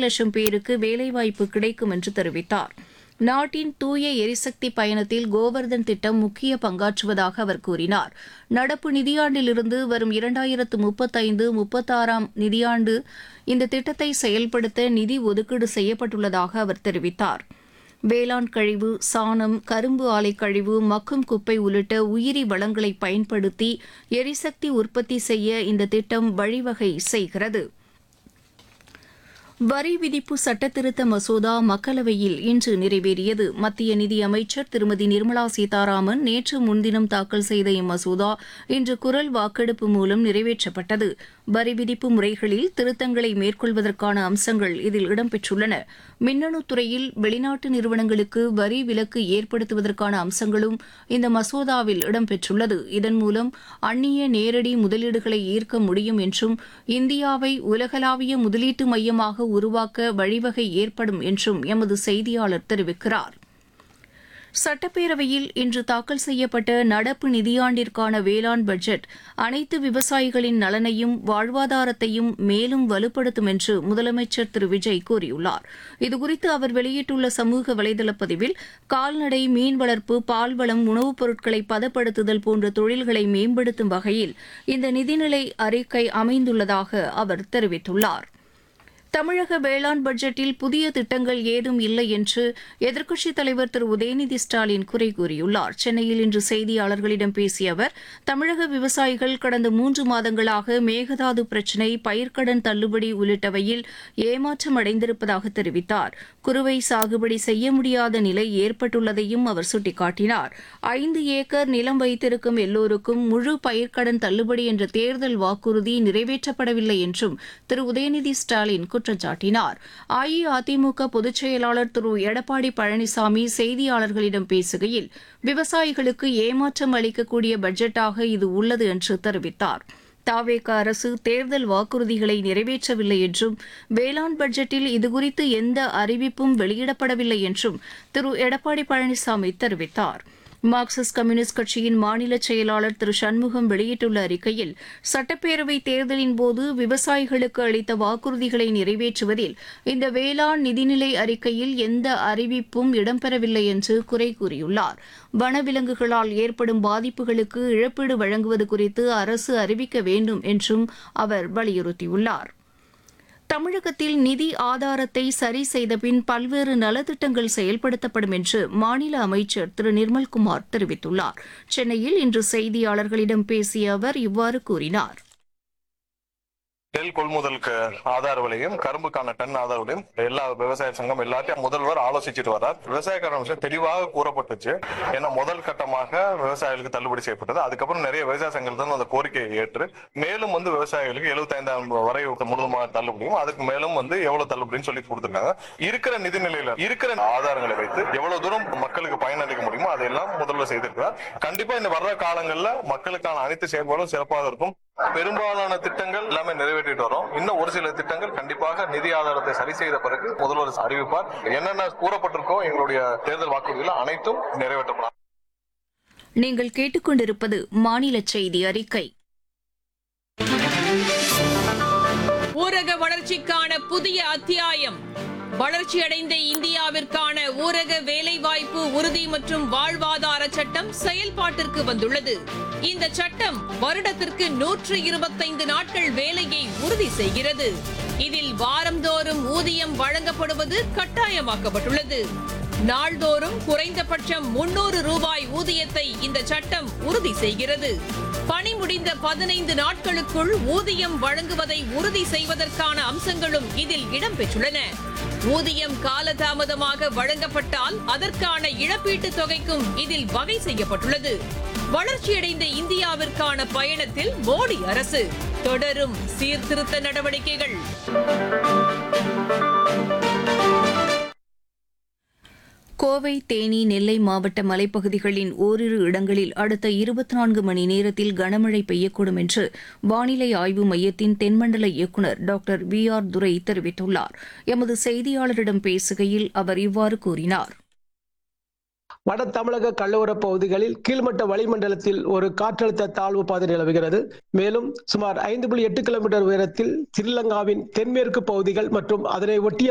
லட்சம் பேருக்கு வேலைவாய்ப்பு கிடைக்கும் என்று தெரிவித்தார் நாட்டின் தூய எரிசக்தி பயணத்தில் கோவர்தன் திட்டம் முக்கிய பங்காற்றுவதாக அவர் கூறினார் நடப்பு நிதியாண்டிலிருந்து வரும் இரண்டாயிரத்து முப்பத்தைந்து முப்பத்தாறாம் நிதியாண்டு இந்த திட்டத்தை செயல்படுத்த நிதி ஒதுக்கீடு செய்யப்பட்டுள்ளதாக அவர் தெரிவித்தார் வேளாண் கழிவு சாணம் கரும்பு ஆலை கழிவு மக்கும் குப்பை உள்ளிட்ட உயிரி வளங்களை பயன்படுத்தி எரிசக்தி உற்பத்தி செய்ய இந்த திட்டம் வழிவகை செய்கிறது வரி விதிப்பு சட்டத்திருத்த மசோதா மக்களவையில் இன்று நிறைவேறியது மத்திய நிதி அமைச்சர் திருமதி நிர்மலா சீதாராமன் நேற்று முன்தினம் தாக்கல் செய்த இம்மசோதா இன்று குரல் வாக்கெடுப்பு மூலம் நிறைவேற்றப்பட்டது வரி விதிப்பு முறைகளில் திருத்தங்களை மேற்கொள்வதற்கான அம்சங்கள் இதில் இடம்பெற்றுள்ளன மின்னணு துறையில் வெளிநாட்டு நிறுவனங்களுக்கு வரி விலக்கு ஏற்படுத்துவதற்கான அம்சங்களும் இந்த மசோதாவில் இடம்பெற்றுள்ளது இதன் மூலம் அந்நிய நேரடி முதலீடுகளை ஈர்க்க முடியும் என்றும் இந்தியாவை உலகளாவிய முதலீட்டு மையமாக உருவாக்க வழிவகை ஏற்படும் என்றும் எமது செய்தியாளர் தெரிவிக்கிறார் சட்டப்பேரவையில் இன்று தாக்கல் செய்யப்பட்ட நடப்பு நிதியாண்டிற்கான வேளாண் பட்ஜெட் அனைத்து விவசாயிகளின் நலனையும் வாழ்வாதாரத்தையும் மேலும் வலுப்படுத்தும் என்று முதலமைச்சர் திரு விஜய் கூறியுள்ளார் இதுகுறித்து அவர் வெளியிட்டுள்ள சமூக வலைதள பதிவில் கால்நடை மீன் வளர்ப்பு பால்வளம் உணவுப் பொருட்களை பதப்படுத்துதல் போன்ற தொழில்களை மேம்படுத்தும் வகையில் இந்த நிதிநிலை அறிக்கை அமைந்துள்ளதாக அவர் தெரிவித்துள்ளார் தமிழக வேளாண் பட்ஜெட்டில் புதிய திட்டங்கள் ஏதும் இல்லை என்று எதிர்க்கட்சித் தலைவர் திரு உதயநிதி ஸ்டாலின் குறை கூறியுள்ளார் சென்னையில் இன்று செய்தியாளர்களிடம் பேசிய அவர் தமிழக விவசாயிகள் கடந்த மூன்று மாதங்களாக மேகதாது பிரச்சினை பயிர்க்கடன் தள்ளுபடி உள்ளிட்டவையில் ஏமாற்றம் அடைந்திருப்பதாக தெரிவித்தார் குறுவை சாகுபடி செய்ய முடியாத நிலை ஏற்பட்டுள்ளதையும் அவர் சுட்டிக்காட்டினார் ஐந்து ஏக்கர் நிலம் வைத்திருக்கும் எல்லோருக்கும் முழு பயிர்க்கடன் தள்ளுபடி என்ற தேர்தல் வாக்குறுதி நிறைவேற்றப்படவில்லை என்றும் திரு உதயநிதி ஸ்டாலின் குற்றம் சாட்டினார் அஇஅதிமுக பொதுச் செயலாளர் திரு எடப்பாடி பழனிசாமி செய்தியாளர்களிடம் பேசுகையில் விவசாயிகளுக்கு ஏமாற்றம் அளிக்கக்கூடிய பட்ஜெட்டாக இது உள்ளது என்று தெரிவித்தார் தாவேக அரசு தேர்தல் வாக்குறுதிகளை நிறைவேற்றவில்லை என்றும் வேளாண் பட்ஜெட்டில் இதுகுறித்து எந்த அறிவிப்பும் வெளியிடப்படவில்லை என்றும் திரு எடப்பாடி பழனிசாமி தெரிவித்தார் மார்க்சிஸ்ட் கம்யூனிஸ்ட் கட்சியின் மாநில செயலாளர் திரு சண்முகம் வெளியிட்டுள்ள அறிக்கையில் சட்டப்பேரவை தேர்தலின் போது விவசாயிகளுக்கு அளித்த வாக்குறுதிகளை நிறைவேற்றுவதில் இந்த வேளாண் நிதிநிலை அறிக்கையில் எந்த அறிவிப்பும் இடம்பெறவில்லை என்று குறை கூறியுள்ளார் வனவிலங்குகளால் ஏற்படும் பாதிப்புகளுக்கு இழப்பீடு வழங்குவது குறித்து அரசு அறிவிக்க வேண்டும் என்றும் அவர் வலியுறுத்தியுள்ளார் தமிழகத்தில் நிதி ஆதாரத்தை சரி செய்தபின் பல்வேறு நலத்திட்டங்கள் செயல்படுத்தப்படும் என்று மாநில அமைச்சர் திரு நிர்மல்குமார் தெரிவித்துள்ளார் சென்னையில் இன்று செய்தியாளர்களிடம் பேசிய அவர் இவ்வாறு கூறினார் நெல் கொள்முதலுக்கு ஆதார விலையும் கரும்புக்கான டன் ஆதார விலையும் எல்லா விவசாய சங்கம் எல்லாத்தையும் முதல்வர் ஆலோசிச்சுட்டு வர்றார் விவசாயக்காரன் விஷயம் தெளிவாக கூறப்பட்டுச்சு ஏன்னா முதல் கட்டமாக விவசாயிகளுக்கு தள்ளுபடி செய்யப்பட்டது அதுக்கப்புறம் நிறைய விவசாய சங்கங்கள் தான் அந்த கோரிக்கையை ஏற்று மேலும் வந்து விவசாயிகளுக்கு எழுபத்தைந்தாயிரம் வரை முழுதுமாக தள்ளுபடியும் அதுக்கு மேலும் வந்து எவ்வளவு தள்ளுபடின்னு சொல்லி கொடுத்துருக்காங்க இருக்கிற நிதிநிலையில இருக்கிற ஆதாரங்களை வைத்து எவ்வளவு தூரம் மக்களுக்கு பயனளிக்க முடியுமோ அதையெல்லாம் முதல்வர் செய்திருக்கிறார் கண்டிப்பா இந்த வர்ற காலங்கள்ல மக்களுக்கான அனைத்து செயல்பாடும் சிறப்பாக இருக்கும் பெரும்பாலான திட்டங்கள் எல்லாமே நிறைவேற்றிட்டு வரோம் இன்னும் ஒரு சில திட்டங்கள் கண்டிப்பாக நிதி ஆதாரத்தை சரி செய்த பிறகு முதல்வர் அறிவிப்பார் என்னென்ன கூறப்பட்டிருக்கோ எங்களுடைய தேர்தல் வாக்குறுதிகள் அனைத்தும் நிறைவேற்றப்படும் நீங்கள் கேட்டுக்கொண்டிருப்பது மாநில செய்தி அறிக்கை ஊரக வளர்ச்சிக்கான புதிய அத்தியாயம் வளர்ச்சியடைந்த இந்தியாவிற்கான ஊரக வேலைவாய்ப்பு உறுதி மற்றும் வாழ்வாதார சட்டம் செயல்பாட்டிற்கு வந்துள்ளது இந்த சட்டம் வருடத்திற்கு நூற்று இருபத்தைந்து நாட்கள் வேலையை உறுதி செய்கிறது இதில் வாரந்தோறும் ஊதியம் வழங்கப்படுவது கட்டாயமாக்கப்பட்டுள்ளது நாள்தோறும் குறைந்தபட்சம் முன்னூறு ரூபாய் ஊதியத்தை இந்த சட்டம் உறுதி செய்கிறது பணி முடிந்த பதினைந்து நாட்களுக்குள் ஊதியம் வழங்குவதை உறுதி செய்வதற்கான அம்சங்களும் இதில் இடம்பெற்றுள்ளன ஊதியம் காலதாமதமாக வழங்கப்பட்டால் அதற்கான இழப்பீட்டுத் தொகைக்கும் இதில் வகை செய்யப்பட்டுள்ளது வளர்ச்சியடைந்த இந்தியாவிற்கான பயணத்தில் மோடி அரசு தொடரும் சீர்திருத்த நடவடிக்கைகள் கோவை தேனி நெல்லை மாவட்ட மலைப்பகுதிகளின் ஓரிரு இடங்களில் அடுத்த இருபத்தி நான்கு மணி நேரத்தில் கனமழை பெய்யக்கூடும் என்று வானிலை ஆய்வு மையத்தின் தென்மண்டல இயக்குநர் டாக்டர் வி ஆர் துரை தெரிவித்துள்ளார் எமது செய்தியாளரிடம் பேசுகையில் அவர் இவ்வாறு கூறினார் வட தமிழக கடலோரப் பகுதிகளில் கீழ்மட்ட வளிமண்டலத்தில் ஒரு காற்றழுத்த தாழ்வு பாதை நிலவுகிறது மேலும் சுமார் ஐந்து புள்ளி எட்டு கிலோமீட்டர் உயரத்தில் ஸ்ரீலங்காவின் தென்மேற்கு பகுதிகள் மற்றும் அதனை ஒட்டிய